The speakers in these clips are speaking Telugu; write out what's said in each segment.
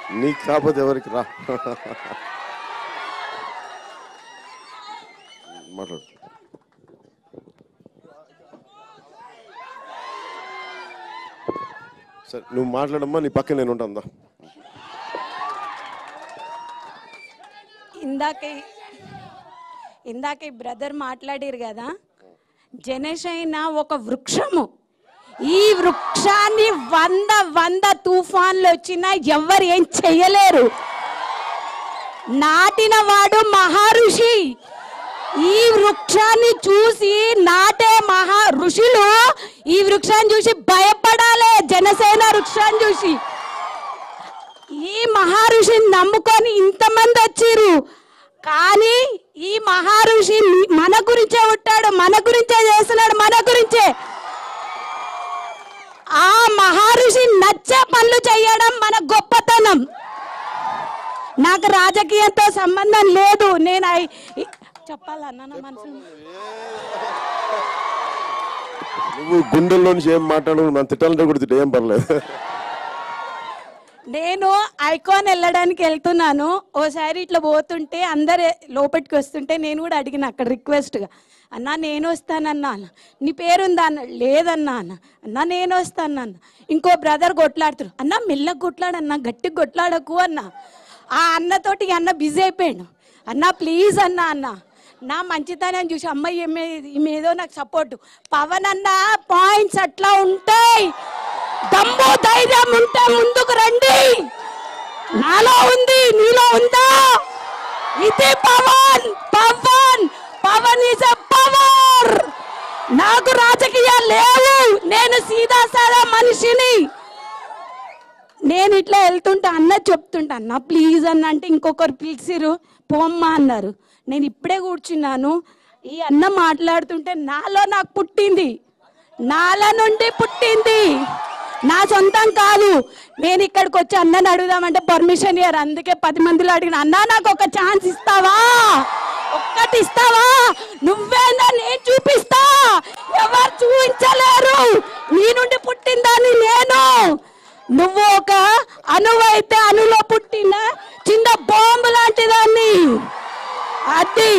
నీకు కాకపోతే ఎవరికి రా మాట్లాడు సరే నువ్వు మాట్లాడమ్మా నీ పక్కన నేను ఉంటాను దా. ఇందాకే ఇందాక ఈ బ్రదర్ మాట్లాడారు కదా జనసేన ఒక వృక్షము ఈ వృక్షాన్ని వంద వంద తుఫాన్లు వచ్చినా ఎవరు ఏం చెయ్యలేరు నాటిన వాడు మహర్షి ఈ వృక్షాన్ని చూసి నాటే మహా ఋషులు ఈ వృక్షాన్ని చూసి భయపడాలి జనసేన వృక్షాన్ని చూసి ఈ మహర్షిని నమ్ముకొని ఇంతమంది వచ్చిర్రు కానీ ఈ మహర్షి మీ- మన గురించే ఉంటాడు మన గురించే చేస్తున్నాడు మన గురించే ఆ మహర్షి నచ్చే పనులు చేయడం మన గొప్పతనం నాకు రాజకీయంతో సంబంధం లేదు నేను ఐ- ఇ- చెప్పాలన్నా నా మనసు నువ్వు గుండెల్లో నుంచి ఏం మాట్లాడు మనం తిట్టాలంటే కూడా తిట్ట ఏం పర్లేదు నేను ఐకాన్ వెళ్ళడానికి వెళ్తున్నాను ఓసారి ఇట్లా పోతుంటే అందరు లోపలికి వస్తుంటే నేను కూడా అడిగిన అక్కడ రిక్వెస్ట్గా అన్నా నేను వస్తానన్నా అన్న నీ పేరుందా అన్న లేదన్నా అన్న అన్నా నేను వస్తాను అన్న ఇంకో బ్రదర్ కొట్లాడుతారు అన్న మెల్లగా కొట్లాడన్నా గట్టిగా కొట్లాడకు అన్న ఆ అన్నతోటి ఈ అన్న బిజీ అయిపోయాడు అన్న ప్లీజ్ అన్న అన్న నా మంచితనం చూసి అమ్మాయి ఏమే ఈమెదో నాకు సపోర్ట్ పవన్ అన్న పాయింట్స్ అట్లా ఉంటాయి దమ్ము ధైర్యం ఉంటే ముందుకు రండి నాలో ఉంది నీలో ఉందా ఇది Pawan Pawan Pawan is a power నాకు రాజకీయాలు లేవు నేను సీదా సాదా మనిషిని నేను ఇట్లా వెళ్తుంటే అన్న చెప్తుంటా అన్న ప్లీజ్ అన్న అంటే ఇంకొకరు పిలిచిరు పోమ్మా అన్నారు నేను ఇప్పుడే కూర్చున్నాను ఈ అన్న మాట్లాడుతుంటే నాలో నాకు పుట్టింది నాలో నుండి పుట్టింది నా సొంతం కాదు నేను ఇక్కడికి వచ్చి అన్నని అడుగుదామంటే పర్మిషన్ ఇయ్యారు అందుకే పది మందిలో అడిగిన అన్న నాకు ఒక ఛాన్స్ ఇస్తావా ఒక్కటి ఇస్తావా నువ్వేనా నేను చూపిస్తా ఎవరు చూపించలేరు నీ నుండి పుట్టిందని నేను నువ్వు ఒక అణువైతే అణులో పుట్టిన చిన్న బాంబు లాంటి దాన్ని అది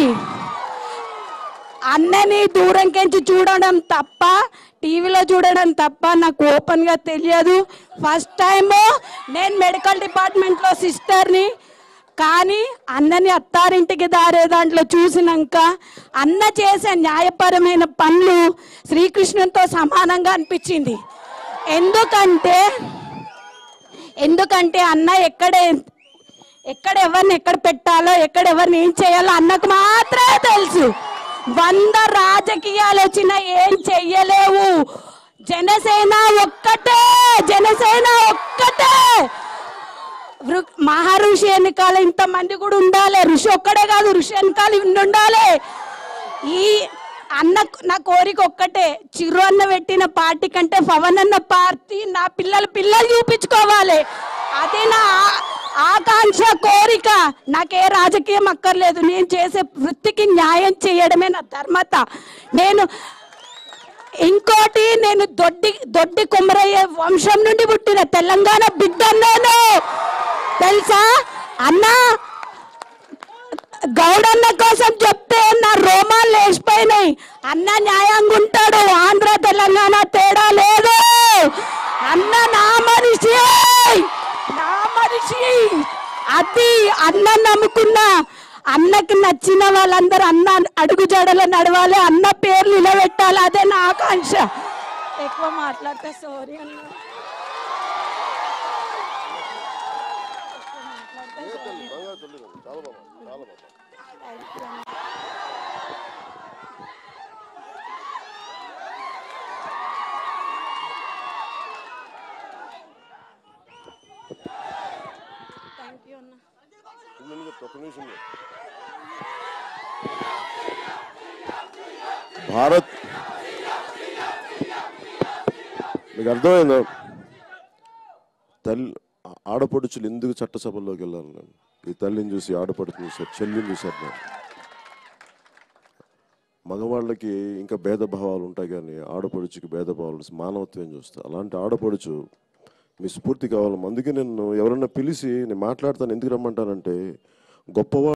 అన్నని దూరం కెంచి చూడడం తప్ప టీవీలో చూడడం తప్ప నాకు ఓపెన్ గా తెలియదు ఫస్ట్ టైం నేను మెడికల్ డిపార్ట్మెంట్ లో సిస్టర్ని కానీ అన్నని అత్తారింటికి దారే దాంట్లో చూసినాక అన్న చేసే న్యాయపరమైన పనులు శ్రీకృష్ణునితో సమానంగా అనిపించింది ఎందుకంటే ఎందుకంటే అన్న ఎక్కడ ఎక్కడ ఎవరిని ఎక్కడ పెట్టాలో ఎక్కడ ఎవరిని ఏం చేయాలో అన్నకు మాత్రమే తెలుసు వంద రాజకీయాలు వచ్చినా ఏం చెయ్యలేవు జనసేన ఒక్కటే జనసేన ఒక్కటే వృ- మహర్షి వెనకాల ఇంతమంది కూడా ఉండాలి ఋషి ఒక్కడే కాదు ఋషి వెనకాల ఇన్ని ఉండాలి ఈ అన్న నా కోరిక ఒక్కటే చిరు అన్న పెట్టిన పార్టీ కంటే పవన్ అన్న పార్టీ నా పిల్లలు పిల్లలు చూపించుకోవాలి అదే నా ఆ- ఆకాంక్ష కోరిక నాకే రాజకీయం అక్కర్లేదు నేను చేసే వృత్తికి న్యాయం చేయడమే నా ధర్మత నేను ఇంకోటి నేను దొడ్డి దొడ్డి కుమరయ్య వంశం నుండి పుట్టిన తెలంగాణ బిడ్డన్నాను తెలుసా అన్నా గౌడన్న కోసం చెప్తే నా రోమాలు లేచిపోయినాయి అన్న న్యాయంగా ఉంటాడు ఆంధ్ర తెలంగాణ తేడా లేదు అన్న నా మనిషి నా మనిషి అది అన్న నమ్ముకున్నా అన్నకి నచ్చిన వాళ్ళందరూ అన్న అడుగు జడలో నడవాలి అన్న పేర్లు నిలబెట్టాలి అదే నా ఆకాంక్ష ఎక్కువ మాట్లాడితే సారీ అన్న థ్యాంక్ యూ అన్న ఒక్క నిమిషం ఉండు. భారత్ మీకు అర్థమైందా తల్లి ఆడపడుచులు ఎందుకు చట్టసభల్లోకి వెళ్ళాలి నేను ఈ తల్లిని చూసి ఆడపడుచుని చూశారు చెల్లిని చూశారు నేను మగవాళ్ళకి ఇంకా భేదభావాలు ఉంటాయి కానీ ఆడపడుచుకి భేదభావాలు మానవత్వం చూస్తారు అలాంటి ఆడపడుచు మీ స్ఫూర్తి కావాలమ్మా అందుకే నేను ఎవరన్నా పిలిచి నేను మాట్లాడతాను ఎందుకు రమ్మంటానంటే గొప్పవాళ్ళు